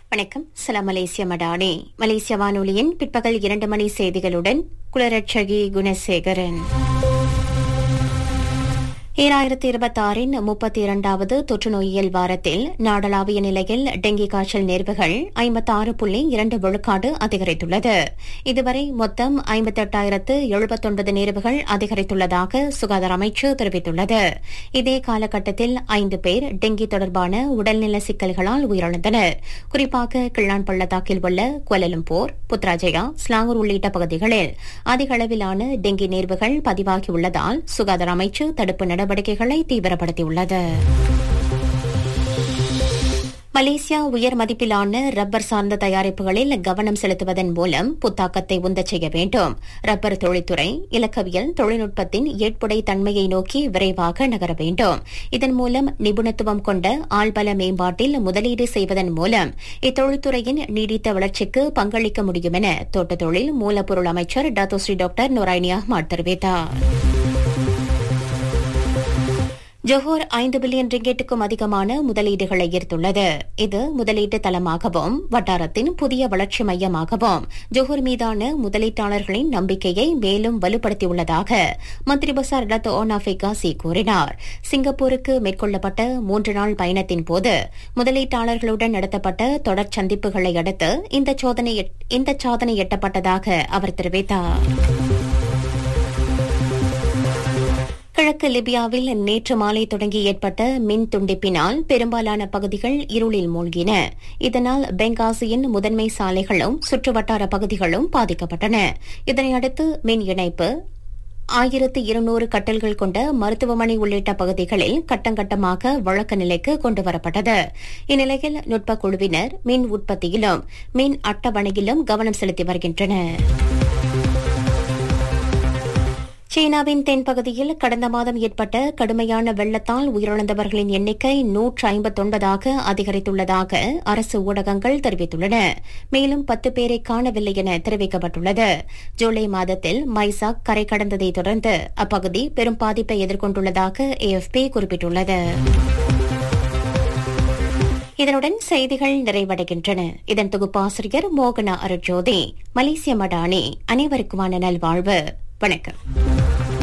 வணக்கம் சலாம் மலேசிய மடானி மலேசிய வானொலியின் பிற்பகல் இரண்டு மணி செய்திகளுடன் குலரட்சகி குணசேகரன் ஈராயிரத்தி இருபத்தாறின் முப்பத்தி இரண்டாவது தொற்றுநோயியல் வாரத்தில் நாடளாவிய நிலையில் டெங்கி காய்ச்சல் நேர்வுகள் ஐம்பத்தாறு புள்ளி இரண்டு விழுக்காடு அதிகரித்துள்ளது இதுவரை மொத்தம் ஐம்பத்தெட்டாயிரத்து எழுபத்தொன்பது நேர்வுகள் அதிகரித்துள்ளதாக சுகாதார அமைச்சு தெரிவித்துள்ளது இதே காலகட்டத்தில் ஐந்து பேர் டெங்கி தொடர்பான உடல்நல சிக்கல்களால் உயிரிழந்தனர் குறிப்பாக கிள்ளான் பள்ளத்தாக்கில் உள்ள கோலலம்பூர் புத்ராஜயா ஸ்லாங்கூர் உள்ளிட்ட பகுதிகளில் அதிக அளவிலான டெங்கி நேர்வுகள் பதிவாகியுள்ளதால் சுகாதார அமைச்சு தடுப்பு நடவடிக்கைகளை தீவிரப்படுத்தியுள்ளது மலேசியா உயர் மதிப்பிலான ரப்பர் சார்ந்த தயாரிப்புகளில் கவனம் செலுத்துவதன் மூலம் புத்தாக்கத்தை உந்தச் செய்ய வேண்டும் ரப்பர் தொழில்துறை இலக்கவியல் தொழில்நுட்பத்தின் ஏற்புடை தன்மையை நோக்கி விரைவாக நகர வேண்டும் இதன் மூலம் நிபுணத்துவம் கொண்ட ஆள்பல மேம்பாட்டில் முதலீடு செய்வதன் மூலம் இத்தொழில்துறையின் நீடித்த வளர்ச்சிக்கு பங்களிக்க முடியும் என தோட்டத் தொழில் மூலப்பொருள் அமைச்சர் டாத்தோஸ்ரீ டாக்டர் நொராய்னி அஹ்மத் தெரிவித்தார் ஜொஹோர் ஐந்து பில்லியன் ரிங்கெட்டுக்கும் அதிகமான முதலீடுகளை ஈர்த்துள்ளது இது முதலீட்டு தளமாகவும் வட்டாரத்தின் புதிய வளர்ச்சி மையமாகவும் ஜொஹோர் மீதான முதலீட்டாளர்களின் நம்பிக்கையை மேலும் வலுப்படுத்தியுள்ளதாக மந்திரி பசார் டத் ஓனாஃபிகாசி கூறினார் சிங்கப்பூருக்கு மேற்கொள்ளப்பட்ட மூன்று நாள் பயணத்தின் போது முதலீட்டாளர்களுடன் நடத்தப்பட்ட தொடர் சந்திப்புகளை அடுத்து இந்த சாதனை எட்டப்பட்டதாக அவர் தெரிவித்தார் கிழக்கு லிபியாவில் நேற்று மாலை தொடங்கி ஏற்பட்ட மின் துண்டிப்பினால் பெரும்பாலான பகுதிகள் இருளில் மூழ்கின இதனால் பெங்காசியின் முதன்மை சாலைகளும் சுற்றுவட்டார பகுதிகளும் பாதிக்கப்பட்டன இதனையடுத்து மின் இணைப்பு ஆயிரத்து இருநூறு கட்டல்கள் கொண்ட மருத்துவமனை உள்ளிட்ட பகுதிகளில் கட்டங்கட்டமாக வழக்க நிலைக்கு கொண்டுவரப்பட்டது இந்நிலையில் நுட்ப குழுவினர் மின் உற்பத்தியிலும் மின் அட்டவணையிலும் கவனம் செலுத்தி வருகின்றனர் சீனாவின் தென்பகுதியில் கடந்த மாதம் ஏற்பட்ட கடுமையான வெள்ளத்தால் உயிரிழந்தவர்களின் எண்ணிக்கை நூற்று ஐம்பத்தொன்பதாக அதிகரித்துள்ளதாக அரசு ஊடகங்கள் தெரிவித்துள்ளன மேலும் பத்து பேரை காணவில்லை என தெரிவிக்கப்பட்டுள்ளது ஜூலை மாதத்தில் மைசாக் கரை கடந்ததை தொடர்ந்து அப்பகுதி பெரும் பாதிப்பை எதிர்கொண்டுள்ளதாக ஏஎஃப்பி குறிப்பிட்டுள்ளது இதனுடன் செய்திகள் நிறைவடைகின்றன இதன் தொகுப்பாசிரியர் மோகனா அருட்ஜோதி மலேசிய மடானி அனைவருக்குமான நல்வாழ்வு வணக்கம்